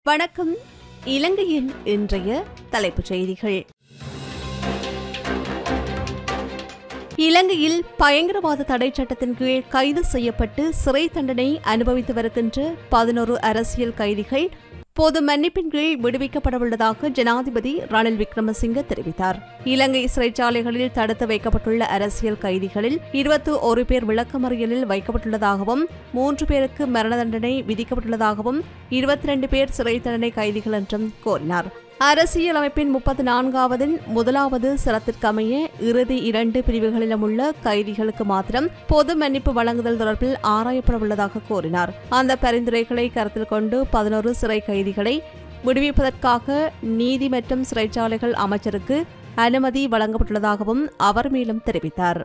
வணக்கம் இலங்கையின் இன்றைய தலைப்புச் செய்திகள் இலங்கையில் பயங்கரவாத தடை சட்டத்தின் கீழ் கைது செய்யப்பட்டு சிறை தண்டனை அனுபவித்து வருகின்ற பதினோரு அரசியல் கைதிகள் பொது மன்னிப்பின் கீழ் விடுவிக்கப்படவுள்ளதாக ஜனாதிபதி ரணில் விக்ரமசிங்க தெரிவித்தார் இலங்கை சிறைச்சாலைகளில் தடுத்து வைக்கப்பட்டுள்ள அரசியல் கைதிகளில் இருபத்தி ஒரு பேர் விளக்கமறியலில் வைக்கப்பட்டுள்ளதாகவும் மூன்று பேருக்கு மரண தண்டனை விதிக்கப்பட்டுள்ளதாகவும் இருபத்தி ரெண்டு பேர் சிறை தண்டனை கைதிகள் என்றும் கூறினார் அரசியல் அமைப்பின் முப்பத்தி நான்காவது முதலாவது சரத்திற்கமைய இறுதி இரண்டு பிரிவுகளிலும் உள்ள கைதிகளுக்கு மாத்திரம் பொது மன்னிப்பு வழங்குதல் தொடர்பில் ஆராயப்படவுள்ளதாக கூறினார் அந்த பரிந்துரைகளை கருத்தில் கொண்டு பதினோரு சிறை கைதிகளை விடுவிப்பதற்காக நீதி மற்றும் சிறைச்சாலைகள் அமைச்சருக்கு அனுமதி வழங்கப்பட்டுள்ளதாகவும் அவர் மேலும் தெரிவித்தார்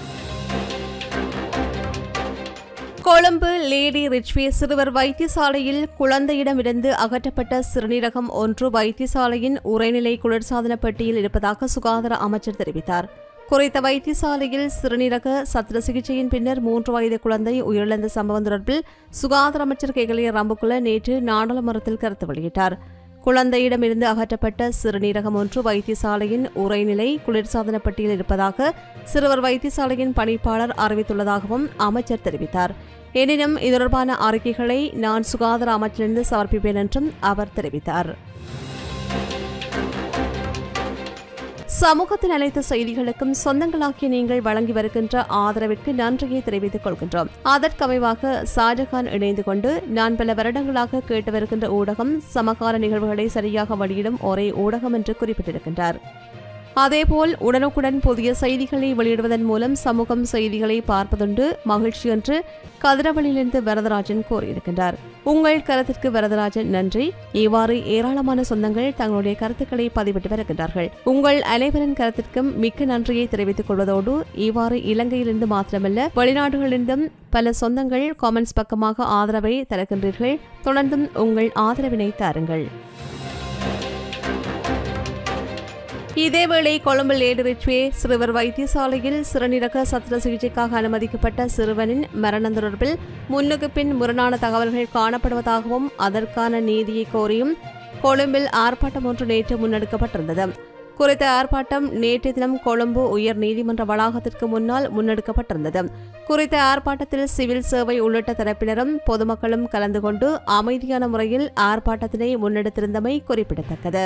கொழும்பு லேடி ரிச்வே சிறுவர் வைத்தியசாலையில் குழந்தையிடமிருந்து அகற்றப்பட்ட சிறுநீரகம் ஒன்று வைத்தியசாலையின் உரைநிலை குளிர்சாதன பெட்டியில் இருப்பதாக சுகாதார அமைச்சர் தெரிவித்தார் குறித்த வைத்தியசாலையில் சிறுநீரக சத்திர சிகிச்சையின் பின்னர் மூன்று வயது குழந்தை உயிரிழந்த சம்பவம் தொடர்பில் சுகாதார அமைச்சர் கேகலிய ரம்புக்குல நேற்று நாடாளுமன்றத்தில் கருத்து வெளியிட்டார் குழந்தையிடமிருந்து அகற்றப்பட்ட சிறுநீரகம் ஒன்று வைத்தியசாலையின் உரைநிலை குளிர்சாதன பெட்டியில் இருப்பதாக சிறுவர் வைத்தியசாலையின் பணிப்பாளர் அறிவித்துள்ளதாகவும் அமைச்சர் தெரிவித்தார் எனினும் இது தொடர்பான அறிக்கைகளை நான் சுகாதார அமைச்சிலிருந்து சமர்ப்பிப்பேன் என்றும் அவர் தெரிவித்தார் சமூகத்தின் அனைத்து செய்திகளுக்கும் சொந்தங்களாக்கிய நீங்கள் வழங்கி வருகின்ற ஆதரவிற்கு நன்றியை தெரிவித்துக் கொள்கின்றோம் அதற்கமைவாக ஷாஜகான் இணைந்து கொண்டு நான் பல வருடங்களாக கேட்டு வருகின்ற ஊடகம் சமகால நிகழ்வுகளை சரியாக வெளியிடும் ஒரே ஊடகம் என்று குறிப்பிட்டிருக்கின்றார் அதேபோல் உடனுக்குடன் புதிய செய்திகளை வெளியிடுவதன் மூலம் சமூகம் செய்திகளை பார்ப்பதுண்டு மகிழ்ச்சி என்று கதிரவழியிலிருந்து வரதராஜன் கூறியிருக்கின்றார் உங்கள் கருத்திற்கு வரதராஜன் நன்றி இவ்வாறு ஏராளமான சொந்தங்கள் தங்களுடைய கருத்துக்களை பதிவிட்டு வருகின்றார்கள் உங்கள் அனைவரின் கருத்திற்கும் மிக்க நன்றியை தெரிவித்துக் கொள்வதோடு இவ்வாறு இலங்கையிலிருந்து மாத்திரமல்ல வெளிநாடுகளிலிருந்தும் பல சொந்தங்கள் காமெண்ட்ஸ் பக்கமாக ஆதரவை தருகின்றீர்கள் தொடர்ந்தும் உங்கள் ஆதரவினை தாருங்கள் இதேவேளை கொழும்பு லேடி ரிச்வே சிறுவர் வைத்தியசாலையில் சிறுநீரக சத்திர சிகிச்சைக்காக அனுமதிக்கப்பட்ட சிறுவனின் மரணம் தொடர்பில் முன்னுக்கு பின் முரணான தகவல்கள் காணப்படுவதாகவும் அதற்கான நீதியை கோரியும் கொழும்பில் ஆர்ப்பாட்டம் ஒன்று நேற்று முன்னெடுக்கப்பட்டிருந்தது குறித்த ஆர்ப்பாட்டம் நேற்றைய தினம் கொழும்பு உயர் நீதிமன்ற வளாகத்திற்கு முன்னால் முன்னெடுக்கப்பட்டிருந்தது குறித்த ஆர்ப்பாட்டத்தில் சிவில் சேவை உள்ளிட்ட தரப்பினரும் பொதுமக்களும் கலந்து கொண்டு அமைதியான முறையில் ஆர்ப்பாட்டத்தினை முன்னெடுத்திருந்தமை குறிப்பிடத்தக்கது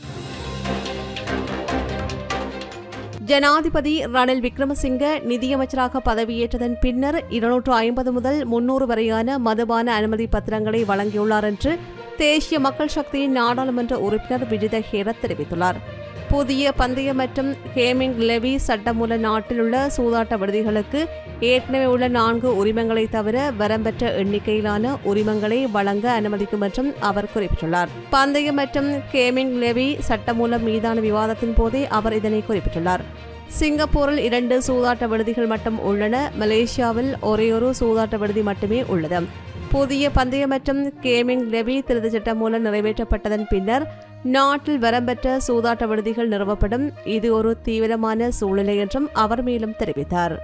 ஜனாதிபதி ரணில் விக்ரமசிங்க நிதியமைச்சராக பதவியேற்றதன் பின்னர் இருநூற்று ஐம்பது முதல் முன்னூறு வரையான மதுபான அனுமதி பத்திரங்களை வழங்கியுள்ளார் என்று தேசிய மக்கள் சக்தியின் நாடாளுமன்ற உறுப்பினர் விஜித ஹேரத் தெரிவித்துள்ளார் புதிய பந்தய மற்றும் கேமிங் லெவி சட்டமூல நாட்டில் உள்ள சூதாட்ட விடுதிகளுக்கு ஏற்கனவே உள்ள நான்கு உரிமங்களை தவிர வரம்பெற்ற எண்ணிக்கையிலான உரிமங்களை வழங்க அனுமதிக்கும் என்றும் அவர் குறிப்பிட்டுள்ளார் பந்தய மற்றும் கேமிங் லெவி சட்டமூலம் மீதான விவாதத்தின் போதே அவர் இதனை குறிப்பிட்டுள்ளார் சிங்கப்பூரில் இரண்டு சூதாட்ட விடுதிகள் மட்டும் உள்ளன மலேசியாவில் ஒரேயொரு சூதாட்ட விடுதி மட்டுமே உள்ளது புதிய பந்தய மற்றும் கேமிங் லெவி திருத்த சட்டம் மூலம் நிறைவேற்றப்பட்டதன் பின்னர் நாட்டில் வரம்பெற்ற சூதாட்ட விடுதிகள் நிறுவப்படும் இது ஒரு தீவிரமான சூழ்நிலை என்றும் அவர் மேலும் தெரிவித்தார்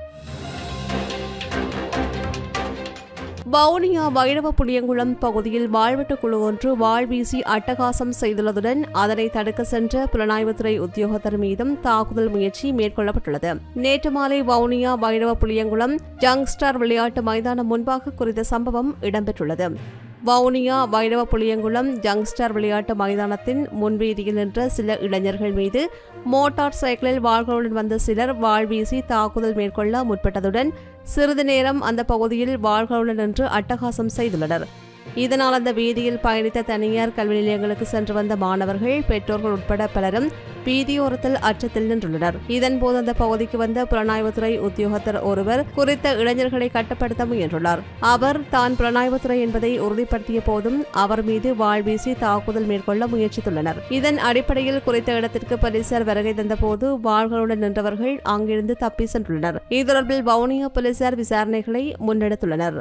வவுனியா வைரவ புளியங்குளம் பகுதியில் வாழ்வெட்டு குழு ஒன்று வாழ்வீசி அட்டகாசம் செய்துள்ளதுடன் அதனை தடுக்க சென்ற புலனாய்வுத்துறை உத்தியோகத்தர் மீதும் தாக்குதல் முயற்சி மேற்கொள்ளப்பட்டுள்ளது நேற்று மாலை வவுனியா வைரவ புளியங்குளம் ஜங்ஸ்டார் விளையாட்டு மைதானம் முன்பாக குறித்த சம்பவம் இடம்பெற்றுள்ளது வவுனியா வைரவ புளியங்குளம் ஜங்ஸ்டார் விளையாட்டு மைதானத்தின் முன்வீதியில் நின்ற சில இளைஞர்கள் மீது மோட்டார் சைக்கிளில் வாள்களுடன் வந்த சிலர் வாழ்வீசி தாக்குதல் மேற்கொள்ள முற்பட்டதுடன் சிறிது நேரம் அந்த பகுதியில் வாள்களுடன் நின்று அட்டகாசம் செய்துள்ளனர் இதனால் அந்த வீதியில் பயணித்த தனியார் கல்வி நிலையங்களுக்கு சென்று வந்த மாணவர்கள் பெற்றோர்கள் உட்பட பலரும் வீதியோரத்தில் அச்சத்தில் நின்றுள்ளனர் இதன்போது அந்த பகுதிக்கு வந்த புலனாய்வுத்துறை உத்தியோகத்தர் ஒருவர் குறித்த இளைஞர்களை கட்டுப்படுத்த முயன்றுள்ளார் அவர் தான் புலனாய்வுத்துறை என்பதை உறுதிப்படுத்திய போதும் அவர் மீது வாழ்வீசி தாக்குதல் மேற்கொள்ள முயற்சித்துள்ளனர் இதன் அடிப்படையில் குறித்த இடத்திற்கு போலீசார் வருகை தந்தபோது வாள்களுடன் நின்றவர்கள் அங்கிருந்து தப்பி சென்றுள்ளனர் இது தொடர்பில் வவுனியா போலீசார் விசாரணைகளை முன்னெடுத்துள்ளனர்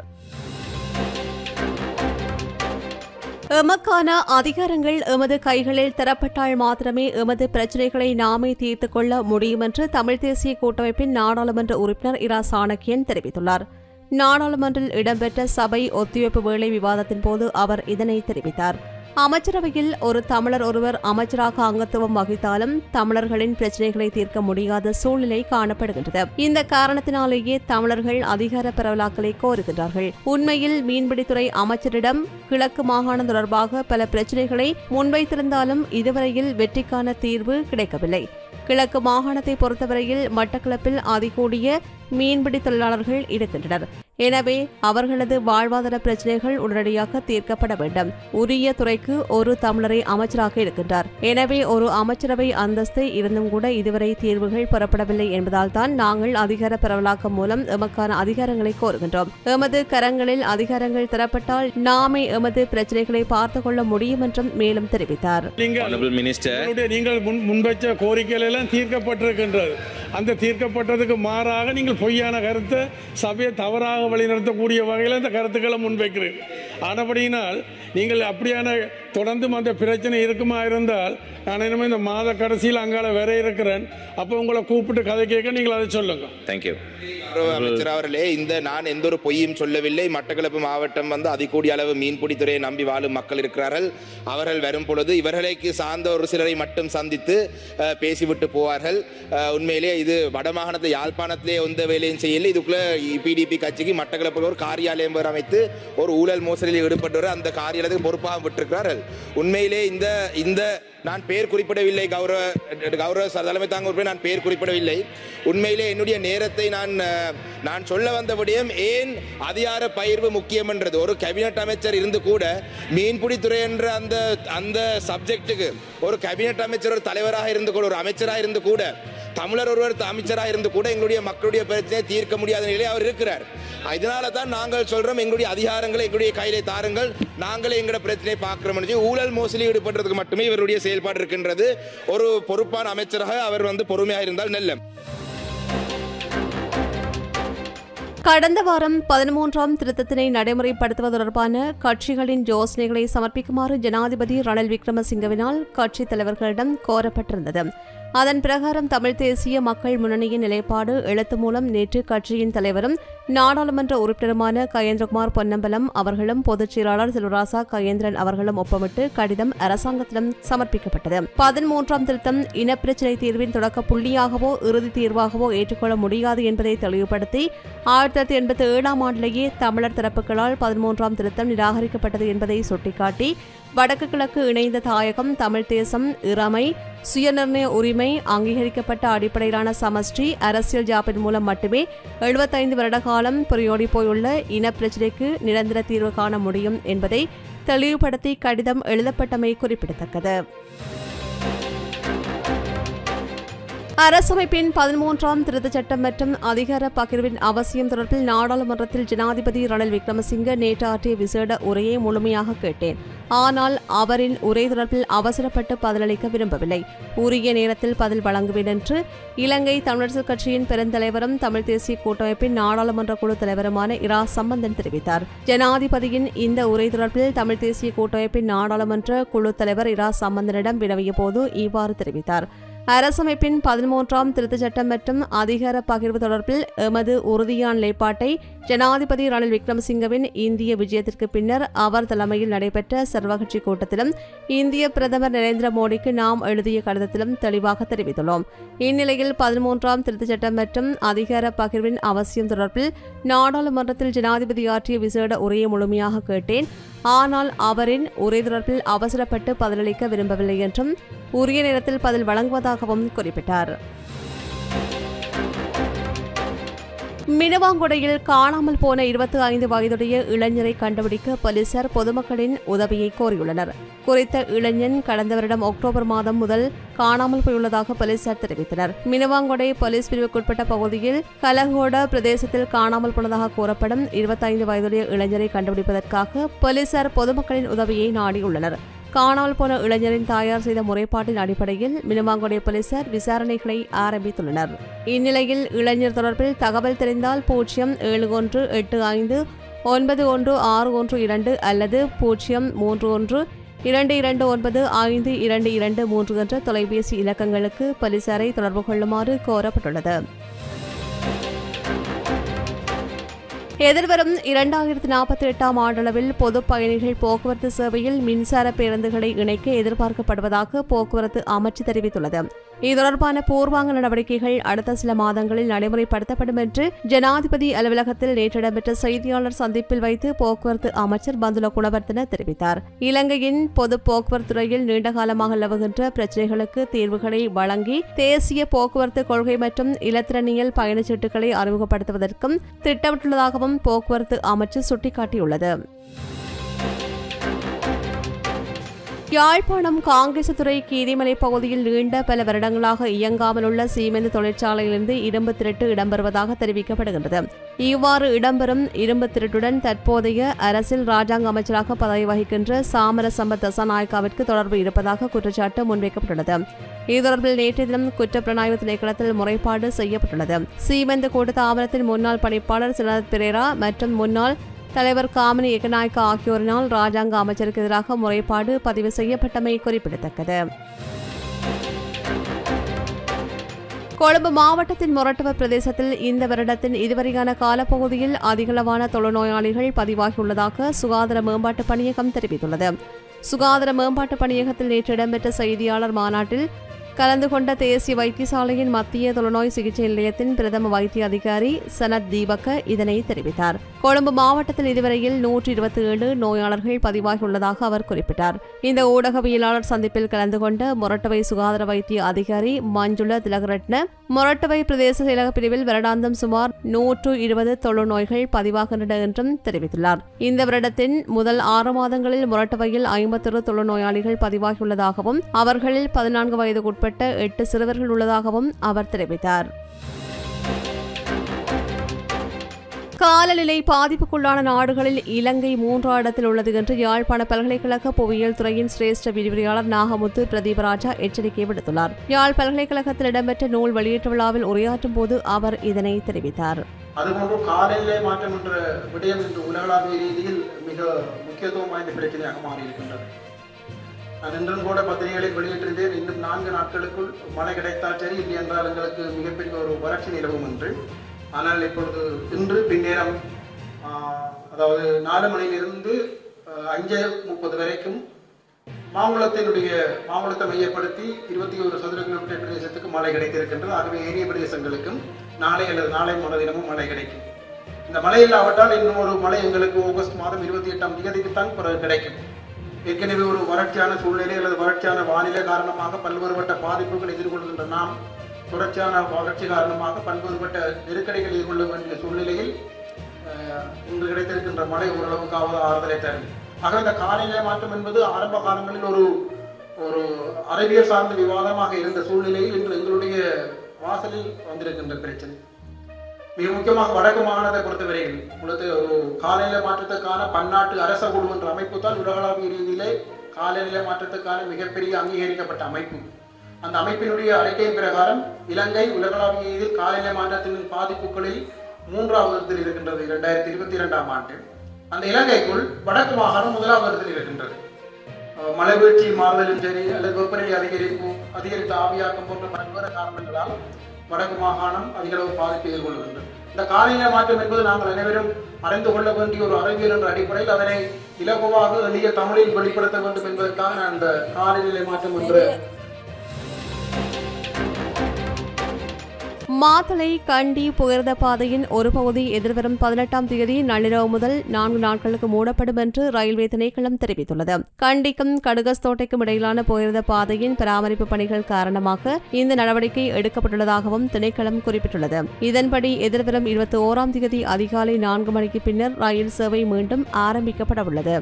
எமக்கான அதிகாரங்கள் எமது கைகளில் தரப்பட்டால் மாத்திரமே எமது பிரச்சினைகளை நாமே தீர்த்துக் கொள்ள முடியும் என்று தமிழ் தேசிய கூட்டமைப்பின் நாடாளுமன்ற உறுப்பினர் இரா சாணக்கியன் தெரிவித்துள்ளார் நாடாளுமன்றில் இடம்பெற்ற சபை ஒத்திவைப்பு வேளை விவாதத்தின் போது அவர் இதனை தெரிவித்தார் அமைச்சரவையில் ஒரு தமிழர் ஒருவர் அமைச்சராக அங்கத்துவம் வகித்தாலும் தமிழர்களின் பிரச்சினைகளை தீர்க்க முடியாத சூழ்நிலை காணப்படுகின்றது இந்த காரணத்தினாலேயே தமிழர்கள் அதிகார பரவலாக்கலை கோருகின்றார்கள் உண்மையில் மீன்பிடித்துறை அமைச்சரிடம் கிழக்கு மாகாணம் தொடர்பாக பல பிரச்சினைகளை முன்வைத்திருந்தாலும் இதுவரையில் வெற்றிக்கான தீர்வு கிடைக்கவில்லை கிழக்கு மாகாணத்தை பொறுத்தவரையில் மட்டக்களப்பில் அதிகூடிய மீன்பிடி தொழிலாளர்கள் இருக்கின்றனர் எனவே அவர்களது வாழ்வாதார பிரச்சினைகள் உடனடியாக தீர்க்கப்பட வேண்டும் உரிய துறைக்கு ஒரு தமிழரை அமைச்சராக இருக்கின்றார் எனவே ஒரு அமைச்சரவை அந்தஸ்து இருந்தும் கூட இதுவரை தீர்வுகள் பெறப்படவில்லை என்பதால் தான் நாங்கள் அதிகார பரவலாக்கம் மூலம் எமக்கான அதிகாரங்களை கோருகின்றோம் எமது கரங்களில் அதிகாரங்கள் தரப்பட்டால் நாமே எமது பிரச்சினைகளை பார்த்துக் கொள்ள முடியும் என்றும் மேலும் தெரிவித்தார் நீங்கள் Honorable Minister, உங்களுடைய நீங்கள் முன் முன்வைச்ச கோரிக்கைகள் எல்லாம் தீர்க்கப்பட்டிருக்கின்றது அந்த தீர்க்கப்பட்டதுக்கு மாறாக நீங்கள் பொய்யான கருத்தை சபையை தவறாக வழிநடத்தக்கூடிய வகையில் இந்த கருத்துக்களை முன்வைக்கிறீர்கள் ஆனபடியினால் நீங்கள் அப்படியான தொடர்ந்தும் அந்த பிரச்சனை இருக்குமா இருந்தால் நான் என்னமோ இந்த மாத கடைசியில் அங்கால வர இருக்கிறேன் அப்போ உங்களை கூப்பிட்டு கதை கேட்க நீங்கள் அதை சொல்லுங்க thank you. கௌரவ அமைச்சர் அவர்களே இந்த நான் எந்த ஒரு பொய்யும் சொல்லவில்லை மட்டக்களப்பு மாவட்டம் வந்து அதிகூடிய அளவு மீன்பிடித்துறையை நம்பி வாழும் மக்கள் இருக்கிறார்கள் அவர்கள் வரும் பொழுது இவர்களுக்கு சார்ந்த ஒரு சிலரை மட்டும் சந்தித்து அஹ், பேசிவிட்டு போவார்கள் அஹ், உண்மையிலே இது வடமாகாணத்தை யாழ்ப்பாணத்திலே எந்த வேலையும் செய்யல இதுக்குள்ள பிடிபி கட்சிக்கு மட்டக்களப்பில் ஒரு காரியாலயம் வேறு அமைத்து ஒரு ஊழல் மோசடியில் ஈடுபட்டவர் அந்த காரியாலயத்துக்கு பொறுப்பாக விட்டிருக்கிறார்கள் உண்மையிலே இந்த இந்த நான் பெயர் குறிப்பிடவில்லை கௌரவ கௌரவ ச- தலைமை தாங்க உறுப்பினர் நான் பெயர் குறிப்பிடவில்லை உண்மையிலே என்னுடைய நேரத்தை நான் அஹ், நான் சொல்ல வந்த விடயம் ஏன் அதிகார பகிர்வு முக்கியம் என்றது ஒரு கேபினட் அமைச்சர் இருந்து கூட மீன்பிடித்துறை என்ற அந்த அந்த சப்ஜெக்ட்டுக்கு ஒரு கேபினட் அமைச்சர் ஒரு தலைவராக இருந்து கூட ஒரு அமைச்சராக இருந்து கூட தமிழர் ஒருவர் அமைச்சராக இருந்து கூட எங்களுடைய மக்களுடைய பிரச்சனையை தீர்க்க முடியாத நிலையில் அவர் இருக்கிறார் இதனால தான் நாங்கள் சொல்றோம் எங்களுடைய அதிகாரங்களை எங்களுடைய கையிலே தாருங்கள் நாங்களே எங்களுடைய பிரச்சனையை பார்க்கிறோம் என்று ஊழல் மோசடி ஈடுபடுறதுக்கு மட்டுமே இவருடைய செயல்பாடு இருக்கின்றது ஒரு பொறுப்பான அமைச்சராக அவர் வந்து பொறுமையாக இருந்தால் நல்ல கடந்த வாரம் பதிமூன்றாம் திருத்தத்தினை நடைமுறைப்படுத்துவது தொடர்பான கட்சிகளின் யோசனைகளை சமர்ப்பிக்குமாறு ஜனாதிபதி ரணில் விக்ரமசிங்கவினால் கட்சித் தலைவர்களிடம் கோரப்பட்டிருந்தது அதன் பிரகாரம் தமிழ் தேசிய மக்கள் முன்னணியின் நிலைப்பாடு எழுத்து மூலம் நேற்று கட்சியின் தலைவரும் நாடாளுமன்ற உறுப்பினருமான கயேந்திரகுமார் பொன்னம்பலம் அவர்களும் பொதுச் செயலாளர் செல்வராசா கயேந்திரன் அவர்களும் ஒப்பமிட்டு கடிதம் அரசாங்கத்திடம் சமர்ப்பிக்கப்பட்டது பதிமூன்றாம் திருத்தம் இனப்பிரச்சினை தீர்வின் தொடக்க புள்ளியாகவோ இறுதி தீர்வாகவோ ஏற்றுக்கொள்ள முடியாது என்பதை தெளிவுபடுத்தி ஆயிரத்தி தொள்ளாயிரத்தி எண்பத்தி ஏழாம் ஆண்டிலேயே தமிழர் தரப்புகளால் பதிமூன்றாம் திருத்தம் நிராகரிக்கப்பட்டது என்பதை சுட்டிக்காட்டி வடக்கு கிழக்கு இணைந்த தாயகம் தமிழ் தேசம் இறமை சுயநிர்ணய உரிமை அங்கீகரிக்கப்பட்ட அடிப்படையிலான சமஷ்டி அரசியல் ஜாப்பின் மூலம் மட்டுமே எழுபத்தைந்து வருட காலம் புரியோடி போயுள்ள இனப்பிரச்சினைக்கு நிரந்தர தீர்வு காண முடியும் என்பதை தெளிவுபடுத்தி கடிதம் எழுதப்பட்டமை குறிப்பிடத்தக்கது அரசமைப்பின் பதிமூன்றாம் திருத்தச் சட்டம் மற்றும் அதிகார பகிர்வின் அவசியம் தொடர்பில் நாடாளுமன்றத்தில் ஜனாதிபதி ரணில் விக்ரமசிங்க நேற்று ஆற்றிய விசேட உரையை முழுமையாக கேட்டேன் ஆனால் அவரின் உரை தொடர்பில் அவசரப்பட்டு பதிலளிக்க விரும்பவில்லை உரிய நேரத்தில் பதில் வழங்குவேன் என்று இலங்கை தமிழரசுக் கட்சியின் பெருந்தலைவரும் தமிழ் தேசிய கூட்டமைப்பின் நாடாளுமன்ற குழு தலைவருமான இரா சம்பந்தன் தெரிவித்தார் ஜனாதிபதியின் இந்த உரை தொடர்பில் தமிழ் தேசிய கூட்டமைப்பின் நாடாளுமன்ற குழு தலைவர் இரா சம்பந்தனிடம் வினவிய போது இவ்வாறு தெரிவித்தார் அரசமைப்பின் பதிமூன்றாம் திருத்தச் சட்டம் மற்றும் அதிகார பகிர்வு தொடர்பில் எமது உறுதியான நிலைப்பாட்டை ஜனாதிபதி ரணில் விக்ரமசிங்கவின் இந்திய விஜயத்திற்கு பின்னர் அவர் தலைமையில் நடைபெற்ற சர்வகட்சி கூட்டத்திலும் இந்திய பிரதமர் நரேந்திர மோடிக்கு நாம் எழுதிய கடிதத்திலும் தெளிவாக தெரிவித்துள்ளோம் இந்நிலையில் பதிமூன்றாம் திருத்தச் சட்டம் மற்றும் அதிகார பகிர்வின் அவசியம் தொடர்பில் நாடாளுமன்றத்தில் ஜனாதிபதி ஆற்றிய விசேட உரையை முழுமையாக கேட்டேன் ஆனால் அவரின் உரை தொடர்பில் அவசரப்பட்டு பதிலளிக்க விரும்பவில்லை என்றும் உரிய நேரத்தில் பதில் வழங்குவதாகவும் குறிப்பிட்டார் மினவாங்குடையில் காணாமல் போன இருபத்தி ஐந்து வயதுடைய இளைஞரை கண்டுபிடிக்க போலீசார் பொதுமக்களின் உதவியை கோரியுள்ளனர் குறித்த இளைஞன் கடந்த வருடம் அக்டோபர் மாதம் முதல் காணாமல் போயுள்ளதாக போலீசார் தெரிவித்தனர் மினவாங்குடை போலீஸ் பிரிவுக்குட்பட்ட பகுதியில் கலகோட பிரதேசத்தில் காணாமல் போனதாக கூறப்படும் இருபத்தைந்து வயதுடைய இளைஞரை கண்டுபிடிப்பதற்காக போலீசார் பொதுமக்களின் உதவியை நாடியுள்ளனர் காணாமல் போன இளைஞரின் தாயார் செய்த முறைப்பாட்டின் அடிப்படையில் மினுமாங்குடைய போலீசார் விசாரணைகளை ஆரம்பித்துள்ளனர் இந்நிலையில் இளைஞர் தொடர்பில் தகவல் தெரிந்தால் பூஜ்ஜியம் ஏழு ஒன்று எட்டு ஐந்து ஒன்பது ஒன்று ஆறு ஒன்று இரண்டு அல்லது பூஜ்ஜியம் மூன்று ஒன்று இரண்டு இரண்டு ஒன்பது ஐந்து இரண்டு இரண்டு மூன்று என்ற தொலைபேசி இலக்கங்களுக்கு போலீசாரை தொடர்பு கொள்ளுமாறு கோரப்பட்டுள்ளது எதிர்வரும் இரண்டாயிரத்தி நாற்பத்தி எட்டாம் ஆண்டளவில் பொது பயணிகள் போக்குவரத்து சேவையில் மின்சார பேருந்துகளை இணைக்க எதிர்பார்க்கப்படுவதாக போக்குவரத்து அமைச்சு தெரிவித்துள்ளது இது தொடர்பான பூர்வாங்க நடவடிக்கைகள் அடுத்த சில மாதங்களில் நடைமுறைப்படுத்தப்படும் என்று ஜனாதிபதி அலுவலகத்தில் நேற்று இடம்பெற்ற செய்தியாளர் சந்திப்பில் வைத்து போக்குவரத்து அமைச்சர் பந்துல குணவர்த்தன தெரிவித்தார் இலங்கையின் பொது போக்குவரத்து துறையில் நீண்டகாலமாக நிலவுகின்ற பிரச்சினைகளுக்கு தீர்வுகளை வழங்கி தேசிய போக்குவரத்து கொள்கை மற்றும் இலத்திரனியல் பயணச்சீட்டுகளை அறிமுகப்படுத்துவதற்கும் திட்டமிட்டுள்ளதாகவும் போக்குவரத்து அமைச்சு சுட்டிக்காட்டியுள்ளது யாழ்ப்பாணம் காங்கேசத்துறை கீரிமலை பகுதியில் நீண்ட பல வருடங்களாக இயங்காமல் உள்ள சீமெந்து தொழிற்சாலையிலிருந்து இரும்பு திருட்டு இடம்பெறுவதாக தெரிவிக்கப்படுகின்றது இவ்வாறு இடம்பெறும் இரும்பு திருட்டுடன் தற்போதைய அரசில் ராஜாங்க அமைச்சராக பதவி வகிக்கின்ற சாமர சம்பத் தசாநாயக்காவிற்கு தொடர்பு இருப்பதாக குற்றச்சாட்டு முன்வைக்கப்பட்டுள்ளது இது தொடர்பில் நேற்றைய தினம் குற்றப்புலனாய்வு திணைக்களத்தில் முறைப்பாடு செய்யப்பட்டுள்ளது சீமெந்து கூட்ட தாமரத்தின் முன்னாள் பணிப்பாளர் சிலத் பிரேரா மற்றும் முன்னாள் தலைவர் காமினி ஏகநாயக்கா ஆகியோரினால் ராஜாங்க அமைச்சருக்கு எதிராக முறைப்பாடு பதிவு செய்யப்பட்டமை குறிப்பிடத்தக்கது கொழும்பு மாவட்டத்தின் மொரட்டுவ பிரதேசத்தில் இந்த வருடத்தின் இதுவரையான காலப்பகுதியில் அதிகளவான தொழுநோயாளிகள் பதிவாகியுள்ளதாக சுகாதார மேம்பாட்டு பணியகம் தெரிவித்துள்ளது சுகாதார மேம்பாட்டு பணியகத்தில் நேற்று இடம்பெற்ற செய்தியாளர் மாநாட்டில் கலந்து கொண்ட தேசிய வைத்தியசாலையின் மத்திய தொழுநோய் சிகிச்சை நிலையத்தின் பிரதம வைத்திய அதிகாரி சனத் தீபக்க இதனை தெரிவித்தார் கொழும்பு மாவட்டத்தில் இதுவரையில் நூற்றி இருபத்தி ஏழு நோயாளர்கள் பதிவாகியுள்ளதாக அவர் குறிப்பிட்டார் இந்த ஊடகவியலாளர் சந்திப்பில் கலந்து கொண்ட மொரட்டவை சுகாதார வைத்திய அதிகாரி மஞ்சுள திலகரட்ன மொரட்டவை பிரதேச செயலக பிரிவில் வருடாந்தம் சுமார் நூற்று இருபது தொழுநோய்கள் பதிவாகின்றன என்றும் தெரிவித்துள்ளார் இந்த வருடத்தின் முதல் ஆறு மாதங்களில் மொரட்டவையில் ஐம்பத்தொரு தொழுநோயாளிகள் பதிவாகியுள்ளதாகவும் அவர்களில் பதினான்கு வயதுக்குட்பட்ட எட்டு சிறுவர்கள் உள்ளதாகவும் அவர் தெரிவித்தார் காலநிலை பாதிப்புக்குள்ளான நாடுகளில் இலங்கை மூன்றாம் இடத்தில் உள்ளது என்று யாழ்ப்பாண பல்கலைக்கழக புவியியல் துறையின் சிரேஷ்ட விரிவுரையாளர் நாகமுத்து பிரதீபராஜா எச்சரிக்கை விடுத்துள்ளார் யாழ் பல்கலைக்கழகத்தில் இடம்பெற்ற நூல் வெளியீட்டு விழாவில் உரையாற்றும் போது அவர் இதனை தெரிவித்தார் அதுபோன்று காலநிலை மாற்றம் என்ற விடயம் இன்று உலகளாவிய ரீதியில் மிக முக்கியத்துவம் வாய்ந்த பிரச்சனையாக மாறியிருக்கின்றது நான் இன்றும் கூட பத்திரிகைகளில் வெளியிட்டிருந்தேன் இன்னும் நான்கு நாட்களுக்குள் மழை கிடைத்தால் சரி இல்லை என்றால் எங்களுக்கு மிகப்பெரிய ஒரு வறட்சி நிலவும் என்று ஆனால் இப்பொழுது இன்று பின்னேரம் ஆஹ், அதாவது நாலு மணியிலிருந்து ஆஹ், அஞ்சு முப்பது வரைக்கும் மாங்குளத்தினுடைய மாங்குளத்தை மையப்படுத்தி இருபத்தி ஒரு சதுர கிலோமீட்டர் பிரதேசத்துக்கு மழை கிடைத்திருக்கின்றது ஆகவே ஏனைய பிரதேசங்களுக்கும் நாளை அல்லது நாளை மறுதினமும் மழை கிடைக்கும் இந்த மழை இல்லாவிட்டால் இன்னும் ஒரு மழை எங்களுக்கு ஆகஸ்ட் மாதம் இருபத்தி எட்டாம் தேதிக்கு தான் பிறகு கிடைக்கும் ஏற்கனவே ஒரு வறட்சியான சூழ்நிலை அல்லது வறட்சியான வானிலை காரணமாக பல்வேறுபட்ட பாதிப்புகள் எதிர்கொள்கின்ற நாம் தொடர்ச்சியான வறட்சி காரணமாக பல்வேறுபட்ட நெருக்கடிகள் எதிர்கொள்ள வேண்டிய சூழ்நிலையில் அஹ், இன்று கிடைத்திருக்கின்ற மழை ஓரளவுக்காவது ஆறுதலை தரும் ஆக இந்த காலநிலை மாற்றம் என்பது ஆரம்ப காலங்களில் ஒரு ஒரு அறிவியல் சார்ந்த விவாதமாக இருந்த சூழ்நிலையில் இன்று எங்களுடைய வாசலில் வந்திருக்கின்ற பிரச்சனை மிக முக்கியமாக வடக்கு மாகாணத்தை பொறுத்தவரையில் உங்களுக்கு ஒரு காலநிலை மாற்றத்துக்கான பன்னாட்டு அரச குழு என்ற அமைப்பு தான் உலகளாவிய ரீதியிலே காலநிலை மாற்றத்துக்கான மிகப்பெரிய அங்கீகரிக்கப்பட்ட அமைப்பு அந்த அமைப்பினுடைய அறிக்கையின் பிரகாரம் இலங்கை உலகளாவிய ரீதியில் காலநிலை மாற்றத்தின் பாதிப்புகளில் மூன்றாவது இடத்தில் இருக்கின்றது இரண்டாயிரத்தி இருபத்தி இரண்டாம் ஆண்டு அந்த இலங்கைக்குள் வடக்கு மாகாணம் முதலாவது இடத்தில் இருக்கின்றது அஹ் மழை வீழ்ச்சி மாறுதலும் சரி அல்லது வெப்பநிலை அதிகரிப்பு அதிகரித்த ஆவியாக்கம் போன்ற பல்வேறு காரணங்களால் வடக்கு மாகாணம் அதிகளவு பாதிப்பை எதிர்கொள்கின்றது இந்த காலநிலை மாற்றம் என்பது நாங்கள் அனைவரும் அறிந்து கொள்ள வேண்டிய ஒரு அறிவியல் என்ற அடிப்படையில் அதனை இலகுவாக எளிய தமிழில் வெளிப்படுத்த வேண்டும் என்பதற்காக நான் இந்த காலநிலை மாற்றம் என்ற மாத்தளை கண்டி புகழ்ந்த பாதையின் ஒரு பகுதி எதிர்வரும் பதினெட்டாம் தேதி நள்ளிரவு முதல் நான்கு நாட்களுக்கு மூடப்படும் என்று ரயில்வே திணைக்களம் தெரிவித்துள்ளது கண்டிக்கும் கடுகஸ்தோட்டைக்கும் இடையிலான புகழ்ந்த பாதையின் பராமரிப்பு பணிகள் காரணமாக இந்த நடவடிக்கை எடுக்கப்பட்டுள்ளதாகவும் திணைக்களம் குறிப்பிட்டுள்ளது இதன்படி எதிர்வரும் இருபத்தி ஓராம் தேதி அதிகாலை நான்கு மணிக்கு பின்னர் ரயில் சேவை மீண்டும் ஆரம்பிக்கப்பட உள்ளது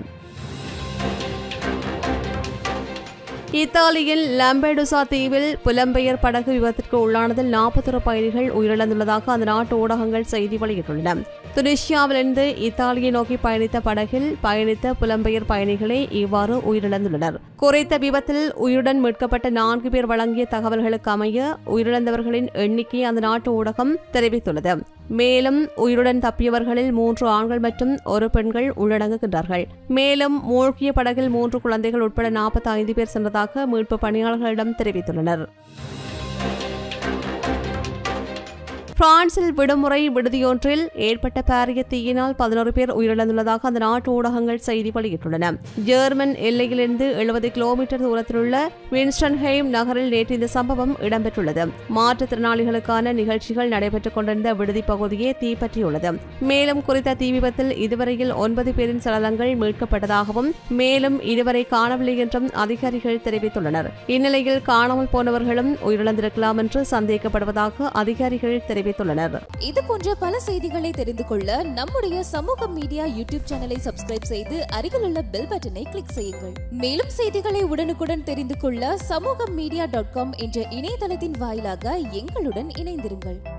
இத்தாலியின் லம்பெடுசா தீவில் புலம்பெயர் படகு விபத்திற்கு உள்ளானதில் நாற்பத்தொரு பயணிகள் உயிரிழந்துள்ளதாக அந்த நாட்டு ஊடகங்கள் செய்தி வெளியிட்டுள்ளன துனிஷியாவிலிருந்து இத்தாலியை நோக்கி பயணித்த படகில் பயணித்த புலம்பெயர் பயணிகளே இவ்வாறு உயிரிழந்துள்ளனர் குறித்த விபத்தில் உயிருடன் மீட்கப்பட்ட நான்கு பேர் வழங்கிய தகவல்களுக்கு அமைய உயிரிழந்தவர்களின் எண்ணிக்கை அந்த நாட்டு ஊடகம் தெரிவித்துள்ளது மேலும் உயிருடன் தப்பியவர்களில் மூன்று ஆண்கள் மற்றும் ஒரு பெண்கள் உள்ளடங்குகின்றார்கள் மேலும் மூழ்கிய படகில் மூன்று குழந்தைகள் உட்பட நாற்பத்தி ஐந்து பேர் சென்றதாக மீட்பு பணியாளர்களிடம் தெரிவித்துள்ளனர் பிரான்சில் விடுமுறை விடுதியொன்றில் ஏற்பட்ட பாரிய தீயினால் பதினோரு பேர் உயிரிழந்துள்ளதாக அந்த நாட்டு ஊடகங்கள் செய்தி வெளியிட்டுள்ளன ஜெர்மன் எல்லையிலிருந்து எழுபது கிலோமீட்டர் தூரத்திலுள்ள வின்ஸ்டன்ஹெய்ம் நகரில் நேற்று இந்த சம்பவம் இடம்பெற்றுள்ளது மாற்றுத்திறனாளிகளுக்கான நிகழ்ச்சிகள் நடைபெற்றுக் கொண்டிருந்த விடுதி பகுதியே தீப்பற்றியுள்ளது மேலும் குறித்த தீ விபத்தில் இதுவரையில் ஒன்பது பேரின் சடலங்கள் மீட்கப்பட்டதாகவும் மேலும் இதுவரை காணவில்லை என்றும் அதிகாரிகள் தெரிவித்துள்ளனர் இந்நிலையில் காணாமல் போனவர்களும் உயிரிழந்திருக்கலாம் என்று சந்தேகிக்கப்படுவதாக அதிகாரிகள் தெரிவித்துள்ளனர் இது போன்ற பல செய்திகளை தெரிந்து கொள்ள நம்முடைய சமூக மீடியா யூடியூப் சேனலை சப்ஸ்கிரைப் செய்து அருகிலுள்ள பெல் பட்டனை கிளிக் செய்யுங்கள் மேலும் செய்திகளை உடனுக்குடன் தெரிந்து கொள்ள சமூக மீடியா டாட் காம் என்ற இணையதளத்தின் வாயிலாக எங்களுடன் இணைந்திருங்கள்